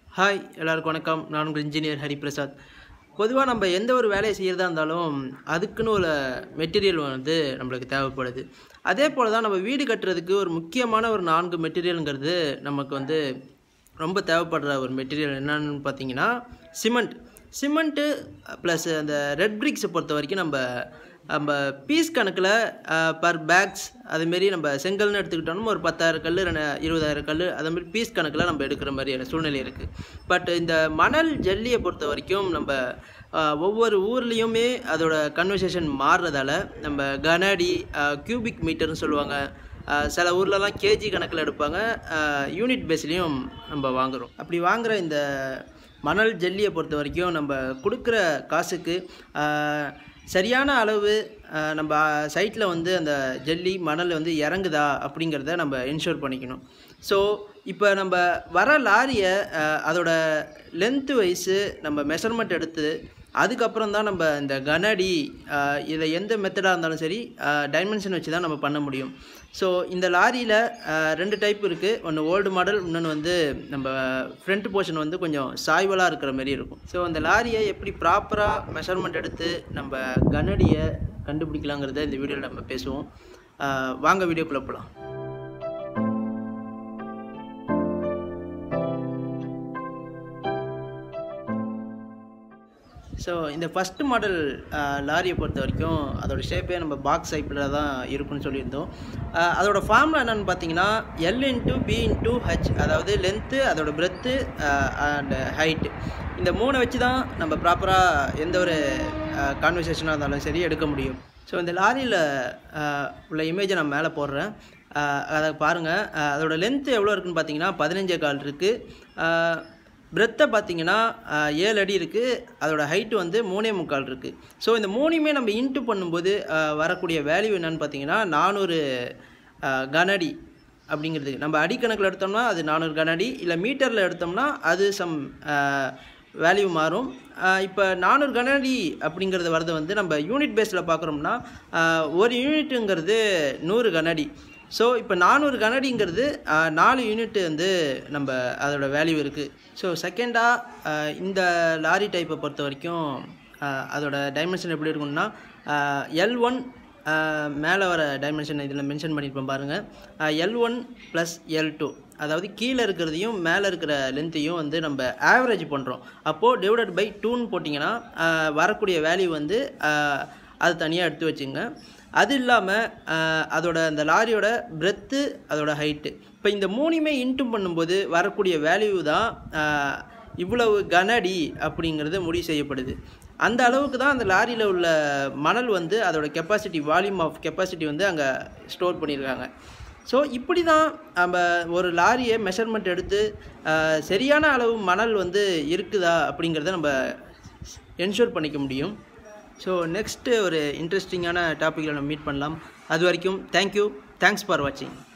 hi எல்லாருக்கும் வணக்கம் நான் உங்கள் இன்ஜினியர் ஹரிபிரசாத் பொதுவாக நம்ம எந்த ஒரு வேலையை செய்கிறதா இருந்தாலும் அதுக்குன்னு ஒரு மெட்டீரியல் வந்து நம்மளுக்கு தேவைப்படுது அதே போல் தான் நம்ம வீடு கட்டுறதுக்கு ஒரு முக்கியமான ஒரு நான்கு மெட்டீரியலுங்கிறது நமக்கு வந்து ரொம்ப தேவைப்படுற ஒரு மெட்டீரியல் என்னன்னு பார்த்தீங்கன்னா சிமெண்ட் சிமெண்ட்டு ப்ளஸ் அந்த ரெட் பிரிக்ஸை பொறுத்த வரைக்கும் நம்ம நம்ம பீஸ் கணக்கில் பர் பேக்ஸ் அதுமாரி நம்ம செங்கல்னு எடுத்துக்கிட்டோம்னா ஒரு பத்தாயிரம் கல் ரெண்டு இருபதாயிரம் கல் அதேமாரி பீஸ் கணக்கில் நம்ம எடுக்கிற மாதிரியான சூழ்நிலை இருக்குது பட் இந்த மணல் ஜல்லியை பொறுத்த வரைக்கும் நம்ம ஆஹ், ஒவ்வொரு ஊர்லேயுமே அதோட கன்வர்சேஷன் மாறுறதால நம்ம கனஅடி கியூபிக் மீட்டர்னு சொல்லுவாங்க ஆஹ், சில ஊர்லலாம் கேஜி கணக்கில் எடுப்பாங்க யூனிட் பேஸ்லேயும் நம்ம வாங்குகிறோம் அப்படி வாங்குகிற இந்த மணல் ஜல்லியை பொறுத்த வரைக்கும் நம்ம கொடுக்குற காசுக்கு ஆஹ், சரியான அளவு ஆஹ், நம்ம சைட்டில் வந்து அந்த ஜல்லி மணல் வந்து இறங்குதா அப்படிங்கிறத நம்ம என்ஷூர் பண்ணிக்கணும் ஸோ இப்போ நம்ம வர லாரியை ஆஹ், அதோட லென்த்து வைஸு நம்ம மெஷர்மெண்ட் எடுத்து அதுக்கப்புறம் தான் நம்ம இந்த கனஅடி ஆஹ், இதை எந்த மெத்தடாக இருந்தாலும் சரி டைமென்ஷன் வச்சு தான் நம்ம பண்ண முடியும் ஸோ இந்த லாரியில் ரெண்டு டைப் இருக்குது ஒன்று ஓல்டு மாடல் இன்னொன்று வந்து நம்ம ஃப்ரண்ட் போர்ஷன் வந்து கொஞ்சம் சாய்வலாக இருக்கிற மாதிரி இருக்கும் ஸோ அந்த லாரியை எப்படி ப்ராப்பராக மெஷர்மெண்ட் எடுத்து நம்ம கனடியை கண்டுபிடிக்கலாங்கிறத இந்த வீடியோவில் நம்ம பேசுவோம் ஆஹ், வாங்க வீடியோக்குள்ளே போகலாம் ஸோ இந்த ஃபஸ்ட்டு மாடல் லாரியை பொறுத்த வரைக்கும் அதோட ஷேப்பே நம்ம பாக்ஸ் டைப்பில் தான் இருக்குன்னு சொல்லியிருந்தோம் அஹ், அதோட ஃபார்முலா என்னென்னு பார்த்தீங்கன்னா L into B into H அதாவது லென்த்து அதோட பிரெத்து அண்ட் ஹைட்டு இந்த மூணை வச்சு தான் நம்ம ப்ராப்பராக எந்த ஒரு கான்வர்சேஷனாக இருந்தாலும் சரி எடுக்க முடியும் ஸோ இந்த லாரியில் உள்ள இமேஜை நான் மேலே போடுறேன் அஹ், அதை பாருங்கள் அஹ், அதோட லென்த்து எவ்வளோ இருக்குன்னு பார்த்தீங்கன்னா பதினஞ்சே கால் இருக்குது பிரெத்தை பார்த்தீங்கன்னா ஆஹ், ஏழு அடி இருக்குது அதோட ஹைட்டு வந்து மூணே முக்கால் இருக்குது ஸோ இந்த மூணையுமே நம்ம இன்ட்டு பண்ணும்போது ஆஹ், வரக்கூடிய வேல்யூ என்னன்னு பார்த்தீங்கன்னா நானூறு ஆஹ், கனஅடி அப்படிங்கிறது நம்ம அடிக்கணக்கில் எடுத்தோம்னா அது நானூறு கனஅடி இல்லை மீட்டரில் எடுத்தோம்னா அது சம் வேல்யூ மாறும் இப்போ நானூறு கனஅடி அப்படிங்கிறது வரது வந்து நம்ம யூனிட் பேஸில் பார்க்குறோம்னா ஆஹ், ஒரு யூனிட்டுங்கிறது நூறு கனஅடி ஸோ இப்போ நானூறு கனடிங்கிறது ஆஹ், நாலு யூனிட் வந்து நம்ம அதோட வேல்யூ இருக்குது ஸோ செகண்டாக இந்த லாரி டைப்பை பொறுத்த வரைக்கும் ஆஹ், அதோட டைமென்ஷன் எப்படி இருக்கும்னா எல் ஒன் மேலே வர டைமென்ஷன் இதில் மென்ஷன் பண்ணியிருப்பேன் பாருங்கள் L one plus L two அதாவது கீழே இருக்கிறதையும் மேலே இருக்கிற லென்த்தையும் வந்து நம்ம ஆவரேஜ் பண்ணுறோம் அப்போது டிவைடட் பை டூன்னு போட்டிங்கன்னா ஆஹ், வரக்கூடிய வேல்யூ வந்து ஆஹ், அது தனியாக எடுத்து வச்சுங்க அது இல்லாமல் அதோட அந்த லாரியோட பிரெத்து அதோட ஹைட்டு இப்போ இந்த மூணுமே இன்ட்டு பண்ணும்போது வரக்கூடிய வேல்யூ தான் ஆஹ், இவ்வளவு கனஅடி அப்படிங்கிறது முடிவு செய்யப்படுது அந்த அளவுக்கு தான் அந்த லாரியில் உள்ள மணல் வந்து அதோட கெப்பாசிட்டி வால்யூம் ஆஃப் கெப்பாசிட்டி வந்து அங்கே ஸ்டோர் பண்ணியிருக்காங்க ஸோ இப்படி தான் நம்ம ஒரு லாரியை மெஷர்மெண்ட் எடுத்து ஆஹ், சரியான அளவு மணல் வந்து இருக்குதா அப்படிங்கிறத நம்ம என்ஷூர் பண்ணிக்க முடியும் ஸோ நெக்ஸ்ட்டு ஒரு இன்ட்ரெஸ்டிங்கான டாப்பிக்கில் நம்ம மீட் பண்ணலாம் அது வரைக்கும் தேங்க்யூ தேங்க்ஸ் ஃபார் வாட்சிங்